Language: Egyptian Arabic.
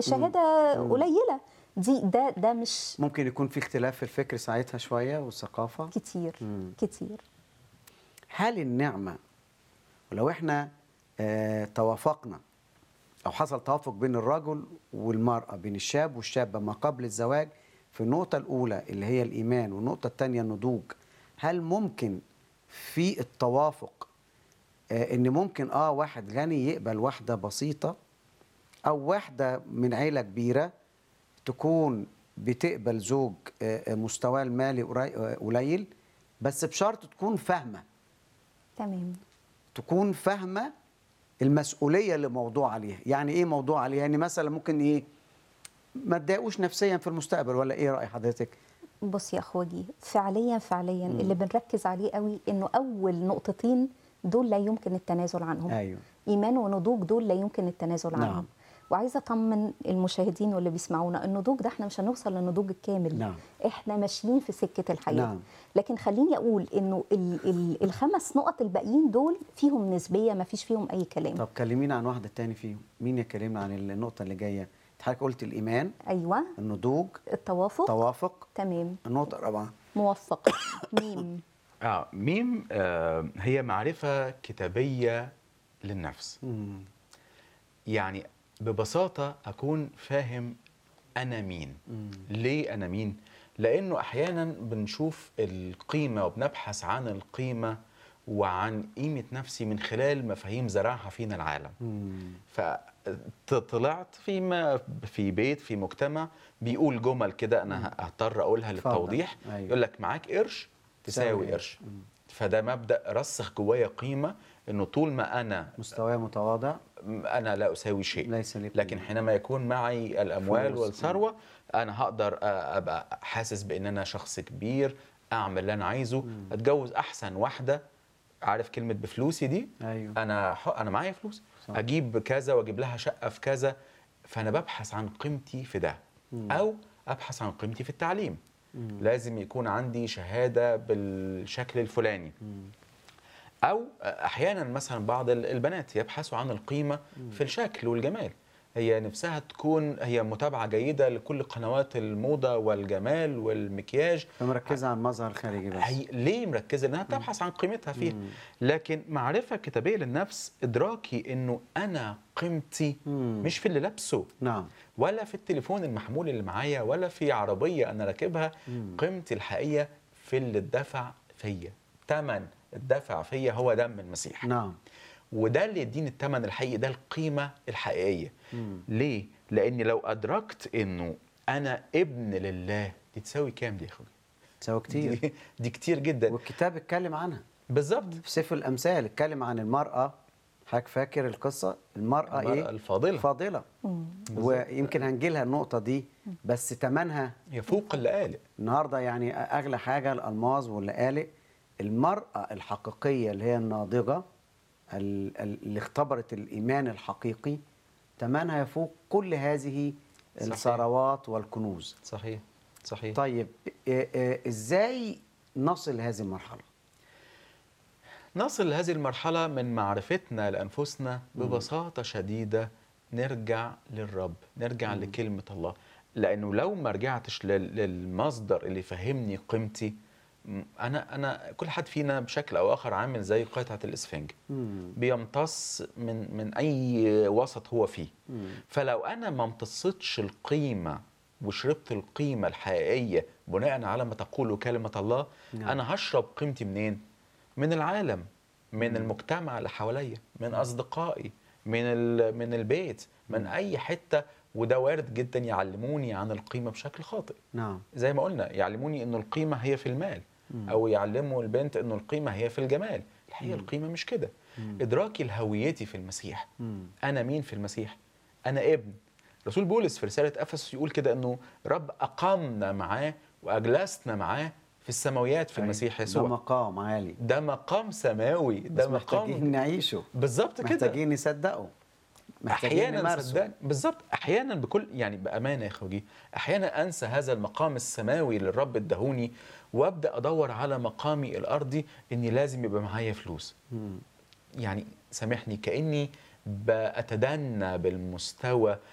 بشهاده قليله دي ده ده مش ممكن يكون في اختلاف في الفكر ساعتها شويه والثقافه كتير مم. كتير هل النعمه ولو احنا آه توافقنا او حصل توافق بين الرجل والمراه بين الشاب والشابه ما قبل الزواج في النقطه الاولى اللي هي الايمان والنقطه الثانيه النضوج هل ممكن في التوافق آه ان ممكن اه واحد غني يقبل واحده بسيطه او واحده من عيله كبيره تكون بتقبل زوج آه، آه، مستواه المالي قري- آه، قليل بس بشرط تكون فاهمه تمام تكون فاهمه المسؤوليه اللي موضوع عليها يعني ايه موضوع عليها يعني مثلا ممكن ايه ما تضايقوش نفسيا في المستقبل ولا ايه راي حضرتك بص يا اخوجي فعليا فعليا اللي بنركز عليه قوي انه اول نقطتين دول لا يمكن التنازل عنهم ايوه ايمان ونضوج دول لا يمكن التنازل نعم. عنهم وعايزه اطمن المشاهدين واللي بيسمعونا النضوج ده احنا مش هنوصل للنضوج الكامل نعم. احنا ماشيين في سكه الحياه نعم. لكن خليني اقول انه ال ال الخمس نقط الباقيين دول فيهم نسبيه ما فيش فيهم اي كلام طب كلمينا عن واحده تاني فيهم مين يكلمنا عن النقطه اللي جايه حضرتك قلت الايمان ايوه النضوج التوافق توافق تمام النقطه الرابعه موفق ميم اه ميم آه هي معرفة كتابية للنفس مم. يعني ببساطة أكون فاهم أنا مين مم. ليه أنا مين لأنه أحيانا بنشوف القيمة وبنبحث عن القيمة وعن قيمة نفسي من خلال مفاهيم زرعها فينا العالم مم. فطلعت في ما في بيت في مجتمع بيقول جمل كده انا هضطر اقولها اتفضل. للتوضيح أيوة. يقول لك معاك قرش تساوي تساوي قرش. قرش فده مبدا رسخ جوايا قيمه انه طول ما انا مستواه متواضع انا لا اساوي شيء ليس لي لكن قيمة. حينما يكون معي الاموال فلوس. والثروه انا هقدر أ- ابقى حاسس بان انا شخص كبير اعمل اللي انا عايزه اتجوز احسن واحده عارف كلمه بفلوسي دي ايوه انا ح- انا معايا فلوس صح. اجيب كذا واجيب لها شقه في كذا فانا ببحث عن قيمتي في ده او ابحث عن قيمتي في التعليم لازم يكون عندي شهاده بالشكل الفلاني او احيانا مثلا بعض ال- البنات يبحثوا عن القيمه في الشكل والجمال هي نفسها تكون هي متابعه جيده لكل قنوات الموضه والجمال والمكياج فمركزه على المظهر الخارجي بس هي ليه مركزه انها بتبحث عن قيمتها فيها لكن معرفه كتابيه للنفس ادراكي انه انا قيمتي مم. مش في اللي لابسه نعم ولا في التليفون المحمول اللي معايا ولا في عربيه انا راكبها قيمتي الحقيقيه في اللي اتدفع فيا ثمن الدفع فيا هو دم المسيح نعم وده اللي يديني الثمن الحقيقي ده القيمه الحقيقيه مم. ليه لاني لو ادركت انه انا ابن لله دي تساوي كام دي يا اخويا تساوي كتير دي, دي كتير جدا والكتاب اتكلم عنها بالظبط في سفر الامثال اتكلم عن المراه حضرتك فاكر القصه المراه, المرأة ايه الفاضلة. فاضله ويمكن هنجي لها النقطه دي بس ثمنها هي فوق اللقالق النهارده يعني اغلى حاجه الالماظ واللقالق المراه الحقيقيه اللي هي الناضجه ال- ال- اللي اختبرت الايمان الحقيقي ثمنها يفوق كل هذه صحيح. الثروات والكنوز صحيح صحيح طيب إيه- إيه ازاي نصل لهذه المرحله نصل لهذه المرحلة من معرفتنا لأنفسنا ببساطة شديدة نرجع للرب نرجع لكلمة الله لأنه لو ما رجعتش لل- للمصدر اللي يفهمني قيمتي م- أنا أنا كل حد فينا بشكل أو آخر عامل زي قطعة الإسفنج مم. بيمتص من من أي وسط هو فيه مم. فلو أنا ما امتصتش القيمة وشربت القيمة الحقيقية بناء على ما تقول كلمة الله نعم. أنا هشرب قيمتي منين؟ من العالم من المجتمع اللي حواليا من أصدقائي من ال- من البيت من أي حتة وده وارد جدا يعلموني عن القيمة بشكل خاطئ نعم زي ما قلنا يعلموني انه القيمه هي في المال او يعلموا البنت انه القيمه هي في الجمال الحقيقه القيمه مش كده ادراكي لهويتي في المسيح مم. انا مين في المسيح انا ابن رسول بولس في رساله افسس يقول كده انه رب اقامنا معاه واجلسنا معاه في السماويات في المسيح ده يسوع مقام عالي ده مقام سماوي بس ده محتاجين مقام نعيشه بالظبط كده محتاجين نصدقه محتاجين احيانا نمارسه صدق بالظبط احيانا بكل يعني بامانه يا اخوجي احيانا انسى هذا المقام السماوي اللي الرب اداهوني وابدا ادور على مقامي الارضي اني لازم يبقى معايا فلوس مم. يعني سامحني كاني بتدنى بالمستوى